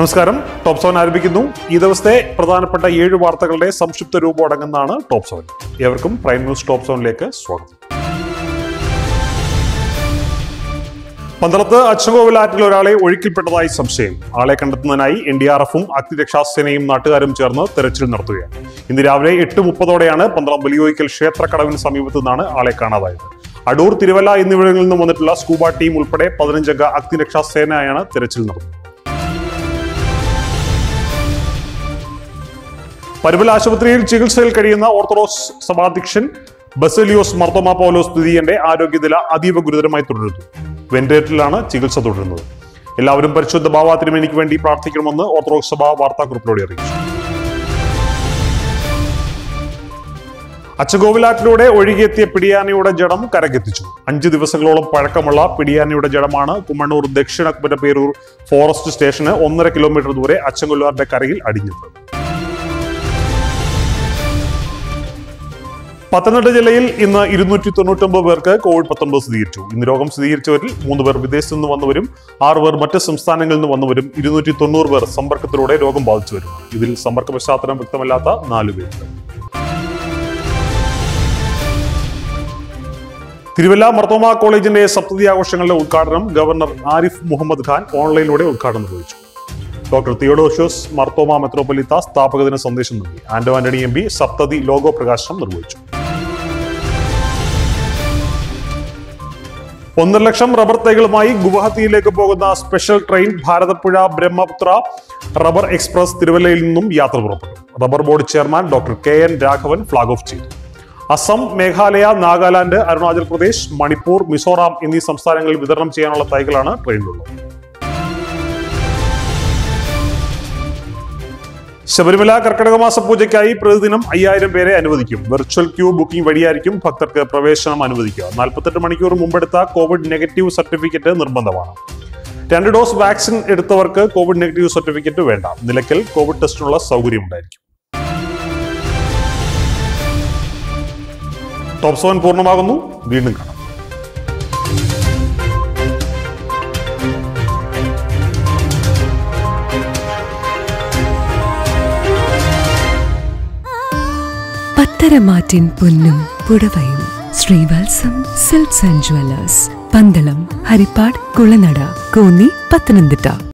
നമസ്കാരം top seven ആരംഭിക്കുന്നു ഈ ദിവസത്തെ പ്രധാനപ്പെട്ട ഏഴ് വാർത്തകളുടെ സംക്ഷിപ്ത രൂപം അടങ്ങുന്നതാണ് ടോപ്പ് സെവൻ ഏവർക്കും പ്രൈം ന്യൂസ് ടോപ്പ് സെവനിലേക്ക് സ്വാഗതം പന്തളത്ത് അച്ചൻകോവിൽ ആറ്റിൽ ഒരാളെ ഒഴുക്കിൽപ്പെട്ടതായി സംശയം ആളെ കണ്ടെത്തുന്നതിനായി എൻ ഡി ആർ എഫും അഗ്നിരക്ഷാസേനയും നാട്ടുകാരും ചേർന്ന് തെരച്ചിൽ നടത്തുകയാണ് ഇന്ന് രാവിലെ എട്ട് മുപ്പതോടെയാണ് പന്തളം വലിയോയ്ക്കൽ ക്ഷേത്രക്കടവിന് സമീപത്തു നിന്നാണ് ആളെ കാണാതായത് അടൂർ തിരുവല്ല എന്നിവിടങ്ങളിൽ നിന്നും വന്നിട്ടുള്ള സ്കൂബ ടീം ഉൾപ്പെടെ പതിനഞ്ചംഗ അഗ്നിരക്ഷാസേനയാണ് തെരച്ചിൽ നടത്തുന്നത് പരുമൽ ആശുപത്രിയിൽ ചികിത്സയിൽ കഴിയുന്ന ഓർത്തഡോക്സ് സഭാധ്യക്ഷൻ ബസലിയോസ് മർത്തോമ പൗലോസ് ദ്വിതീയന്റെ ആരോഗ്യനില അതീവ ഗുരുതരമായി തുടരുന്നു വെന്റിലേറ്ററിലാണ് ചികിത്സ തുടരുന്നത് എല്ലാവരും പരിശുദ്ധ ബാബ തിരുമേനിക്ക് വേണ്ടി പ്രാർത്ഥിക്കണമെന്ന് ഓർത്തഡോക്സ് സഭ വാർത്താക്കുറിപ്പിലൂടെ അറിയിച്ചു അച്ചഗോവിലാറ്റിലൂടെ ഒഴുകിയെത്തിയ പിടിയാനയുടെ ജഡം കരക്കെത്തിച്ചു അഞ്ച് ദിവസങ്ങളോളം പഴക്കമുള്ള പിടിയാനയുടെ ജഡമാണ് കുമ്മണ്ണൂർ ദക്ഷിണ കുമരപേരൂർ ഫോറസ്റ്റ് സ്റ്റേഷന് ഒന്നര കിലോമീറ്റർ ദൂരെ അച്ചൻകൊല്ലാറിന്റെ കരയിൽ അടിഞ്ഞത് പത്തനംതിട്ട ജില്ലയിൽ ഇന്ന് ഇരുന്നൂറ്റി തൊണ്ണൂറ്റൊമ്പത് പേർക്ക് കോവിഡ് പത്തൊമ്പത് സ്ഥിരീകരിച്ചു ഇന്ന് രോഗം സ്ഥിരീകരിച്ചവരിൽ മൂന്ന് പേർ വിദേശത്തു നിന്ന് വന്നവരും ആറ് പേർ മറ്റ് സംസ്ഥാനങ്ങളിൽ നിന്ന് വന്നവരും ഇരുന്നൂറ്റി തൊണ്ണൂറ് പേർ സമ്പർക്കത്തിലൂടെ രോഗം ബാധിച്ചവരും ഇതിൽ സമ്പർക്ക പശ്ചാത്തലം വ്യക്തമല്ലാത്ത നാല് പേരുണ്ട് തിരുവല്ല മർത്തോമ കോളേജിന്റെ സപ്തതി ആഘോഷങ്ങളുടെ ഉദ്ഘാടനം ഗവർണർ ആരിഫ് മുഹമ്മദ് ഖാൻ ഓൺലൈനിലൂടെ ഉദ്ഘാടനം നിർവഹിച്ചു ഡോക്ടർ തിയോഡോഷ്യസ് മർത്തോമ മെത്രോപൊലിത്ത സ്ഥാപകദിന സന്ദേശം നൽകി ആന്റോ ആന്റണി എം പി സപ്തതി ലോഗോ പ്രകാശനം നിർവഹിച്ചു ഒന്നര ലക്ഷം റബ്ബർ തൈകളുമായി ഗുവാഹത്തിയിലേക്ക് പോകുന്ന special train Bharathapuzha Brahmaputra rubber express തിരുവല്ലയിൽ നിന്നും യാത്ര പുറപ്പെട്ടു rubber board chairman doctor K N Raghavan flag off ചെയ്തു അസം മേഘാലയ നാഗാലാൻഡ് അരുണാചൽ പ്രദേശ് മണിപ്പൂർ മിസോറാം എന്നീ സംസ്ഥാനങ്ങളിൽ വിതരണം ചെയ്യാനുള്ള തൈകളാണ് ട്രെയിനിലുള്ളത് ശബരിമല കർക്കിടക മാസ പൂജയ്ക്കായി പ്രതിദിനം അയ്യായിരം പേരെ അനുവദിക്കും വെർച്വൽ ക്യൂ ബുക്കിംഗ് വഴിയായിരിക്കും ഭക്തർക്ക് പ്രവേശനം അനുവദിക്കുക നാൽപ്പത്തെട്ട് മണിക്കൂർ മുമ്പെടുത്ത കോവിഡ് നെഗറ്റീവ് സർട്ടിഫിക്കറ്റ് നിർബന്ധമാണ് രണ്ട് ഡോസ് വാക്സിൻ എടുത്തവർക്ക് കോവിഡ് നെഗറ്റീവ് സർട്ടിഫിക്കറ്റ് വേണ്ട നിലയ്ക്കൽ കോവിഡ് ടെസ്റ്റിനുള്ള സൗകര്യമുണ്ടായിരിക്കും ടോപ്പ് സെവൻ പൂർണ്ണമാകുന്നു വീണ്ടും കാണാം പത്തരമാറ്റിൻ പൊന്നും പുടവയും Sreevalsam silks and jewellers Pandalam Harippad Kulanada Konni Pathanamthitta